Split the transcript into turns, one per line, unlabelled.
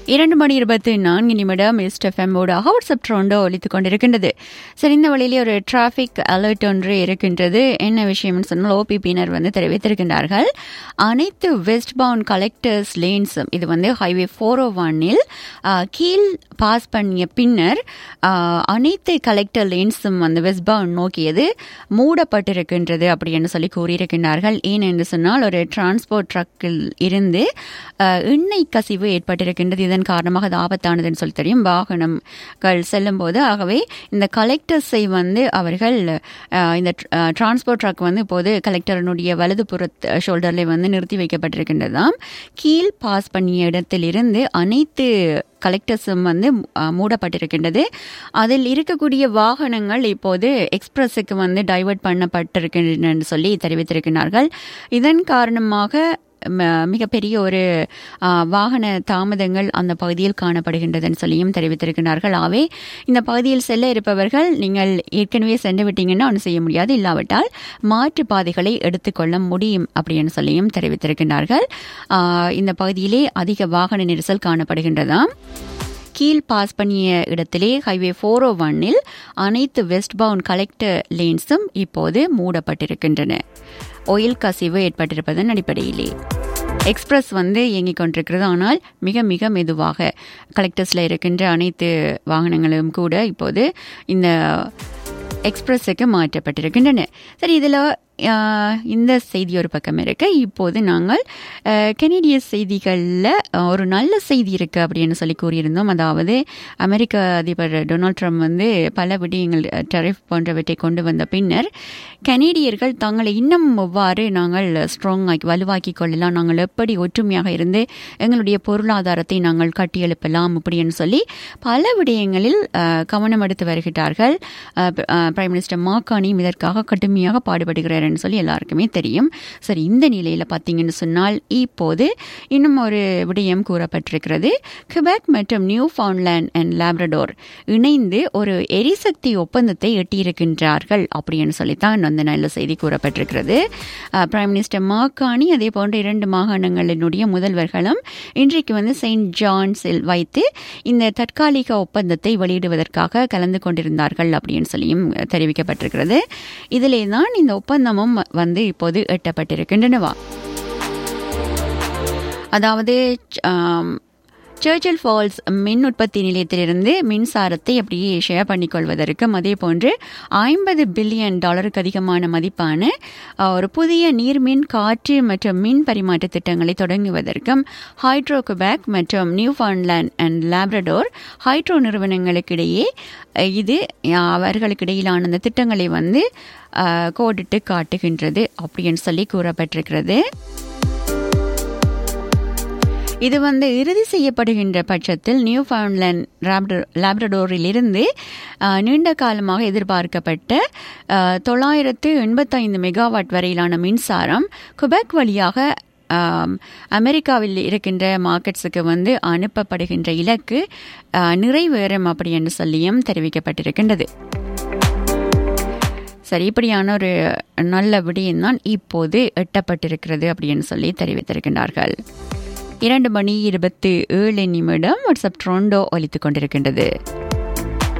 இரண்டு மணி இருபத்தி நான்கு நிமிடம் ஈஸ்ட் எஃப்எம்மோட வாட்ஸ்அப் ட்ரோண்டோ ஒலித்துக் கொண்டிருக்கின்றது சரி இந்த வழியிலே ஒரு டிராஃபிக் அலர்ட் ஒன்று இருக்கின்றது என்ன விஷயம்னு சொன்னால் ஓபிபியினர் வந்து தெரிவித்திருக்கின்றார்கள் அனைத்து வெஸ்ட் பவுண்ட் கலெக்டர்ஸ் லேன்ஸும் இது வந்து ஹைவே ஃபோர் ஓ ஒன்னில் கீழ் பாஸ் பண்ணிய பின்னர் ஆஹ், அனைத்து கலெக்டர் லேன்ஸும் வந்து வெஸ்ட் பவுண்ட் நோக்கியது மூடப்பட்டிருக்கின்றது அப்படின்னு சொல்லி கூறியிருக்கின்றார்கள் ஏன் என்று சொன்னால் ஒரு டிரான்ஸ்போர்ட் ட்ரக்கில் இருந்து ஆஹ், எண்ணெய் கசிவு ஏற்பட்டிருக்கின்றது இதன் காரணமாக அது ஆபத்தானதுன்னு சொல்லி தெரியும் வாகனங்கள் செல்லும்போது ஆகவே இந்த கலெக்டர்ஸை வந்து அவர்கள் ஆஹ், இந்த டிரான்ஸ்போர்ட் ட்ரக் வந்து இப்போது கலெக்டரனுடைய வலதுபுற ஷோல்டரில் வந்து நிறுத்தி வைக்கப்பட்டிருக்கின்றதாம் கீழ் பாஸ் பண்ணிய இடத்திலிருந்து அனைத்து கலெக்டர்ஸும் வந்து அஹ், மூடப்பட்டிருக்கின்றது அதில் இருக்கக்கூடிய வாகனங்கள் இப்போது எக்ஸ்பிரஸுக்கு வந்து டைவர்ட் பண்ணப்பட்டிருக்கின்றன சொல்லி தெரிவித்திருக்கிறார்கள் இதன் காரணமாக ம- மிகப்பெரிய ஒரு ஆ, வாகன தாமதங்கள் அந்த பகுதியில் காணப்படுகின்றதுன்னு சொல்லியும் தெரிவித்திருக்கிறார்கள் ஆகவே இந்த பகுதியில் செல்ல இருப்பவர்கள் நீங்கள் ஏற்கனவே சென்று விட்டீங்கன்னா ஒன்றும் செய்ய முடியாது இல்லாவிட்டால் மாற்று பாதைகளை எடுத்துக்கொள்ள முடியும் அப்படின்னு சொல்லியும் தெரிவித்திருக்கிறார்கள் ஆ, இந்த பகுதியிலே அதிக வாகன நெரிசல் காணப்படுகின்றதாம் கீழ் பாஸ் பண்ணிய இடத்திலே ஹைவே ஃபோர் ஓ ஒன்னில் அனைத்து வெஸ்ட் பவுண்ட் கலெக்டர் லேன்ஸும் இப்போது மூடப்பட்டிருக்கின்றன ஒயில் கசிவு ஏற்பட்டிருப்பதன் அடிப்படையிலே எக்ஸ்பிரஸ் வந்து இயங்கிக் கொண்டிருக்கிறது ஆனால் மிக மிக மெதுவாக கலெக்டர்ஸில் இருக்கின்ற அனைத்து வாகனங்களும் கூட இப்போது இந்த எக்ஸ்பிரஸுக்கு மாற்றப்பட்டிருக்கின்றன சரி இதில் இந்த செய்தி ஒரு பக்கம் இருக்கு இப்போது நாங்கள் அஹ், கெனடிய செய்திகளில் ஒரு நல்ல செய்தி இருக்கு அப்படின்னு சொல்லி கூறியிருந்தோம் அதாவது அமெரிக்க அதிபர் டொனால்ட் ட்ரம்ப் வந்து பல விடயங்கள் டெரிஃப் போன்றவற்றை கொண்டு வந்த பின்னர் கனேடியர்கள் தங்களை இன்னும் எவ்வாறு நாங்கள் ஸ்ட்ராங் ஆக்கி வலுவாக்கி கொள்ளலாம் நாங்கள் எப்படி ஒற்றுமையாக இருந்து எங்களுடைய பொருளாதாரத்தை நாங்கள் கட்டியெழுப்பலாம் அப்படின்னு சொல்லி பல விடயங்களில் அஹ், கவனம் எடுத்து வருகிறார்கள் அஹ், ப- அஹ், பிரைம் மினிஸ்டர் மாக்கானியும் இதற்காக கடுமையாக பாடுபடுகிறார்னு சொல்லி எல்லாருக்குமே தெரியும் சரி இந்த நிலையில் பார்த்தீங்கன்னு சொன்னால் இப்போது இன்னும் ஒரு விடயம் கூறப்பட்டிருக்கிறது கிபெக் மற்றும் நியூ ஃபவுண்ட்லேண்ட் அண்ட் லேப்ரடோர் இணைந்து ஒரு எரிசக்தி ஒப்பந்தத்தை எட்டியிருக்கின்றார்கள் அப்படின்னு சொல்லித்தான் அந்த நல்ல செய்தி கூறப்பட்டிருக்கிறது அஹ், பிரைம் மினிஸ்டர் மாக்கானி அதே போன்ற இரண்டு மாகாணங்களினுடைய முதல்வர்களும் இன்றைக்கு வந்து செயின்ட் ஜான்ஸில் வைத்து இந்த தற்காலிக ஒப்பந்தத்தை வெளியிடுவதற்காக கலந்து கொண்டிருந்தார்கள் அப்படின்னு சொல்லியும் தெரிவிக்கப்பட்டிருக்கிறது இதிலே தான் இந்த ஒப்பந்தமும் வந்து இப்போது எட்டப்பட்டிருக்கின்றனவா அதாவது ஆம், சர்ச்சில் ஃபால்ஸ் மின் உற்பத்தி நிலையத்திலிருந்து மின்சாரத்தை அப்படியே ஷேர் பண்ணிக்கொள்வதற்கும் அதே போன்று ஐம்பது பில்லியன் டாலருக்கு அதிகமான மதிப்பான அஹ், ஒரு புதிய நீர்மின் காற்று மற்றும் மின் பரிமாற்ற திட்டங்களை தொடங்குவதற்கும் ஹைட்ரோ குபேக் மற்றும் Newfoundland and Labrador hydro நிறுவனங்களுக்கிடையே அஹ், இது அஹ், அவர்களுக்கிடையிலான அந்த திட்டங்களை வந்து அஹ், கோடிட்டு காட்டுகின்றது அப்படின்னு சொல்லி கூறப்பட்டிருக்கிறது இது வந்து இறுதி செய்யப்படுகின்ற பட்சத்தில் நியூ ஃபவுண்ட்லேண்ட் லேப்ரடோரிலிருந்து அஹ், நீண்ட காலமாக எதிர்பார்க்கப்பட்ட அஹ், தொள்ளாயிரத்து எண்பத்தைந்து மெகாவாட் வரையிலான மின்சாரம் குபெக் வழியாக ஆம், அமெரிக்காவில் இருக்கின்ற மார்க்கெட்ஸுக்கு வந்து அனுப்பப்படுகின்ற இலக்கு அஹ், நிறைவேறும் அப்படி என்று சொல்லியும் தெரிவிக்கப்பட்டிருக்கின்றது சரி இப்படியான ஒரு நல்ல விடயம்தான் இப்போது எட்டப்பட்டிருக்கிறது அப்படின்னு சொல்லி தெரிவித்திருக்கின்றார்கள் இரண்டு மணி இருபத்தி ஏழு நிமிடம் வாட்ஸ்அப் ட்ரோண்டோ ஒலித்துக் கொண்டிருக்கின்றது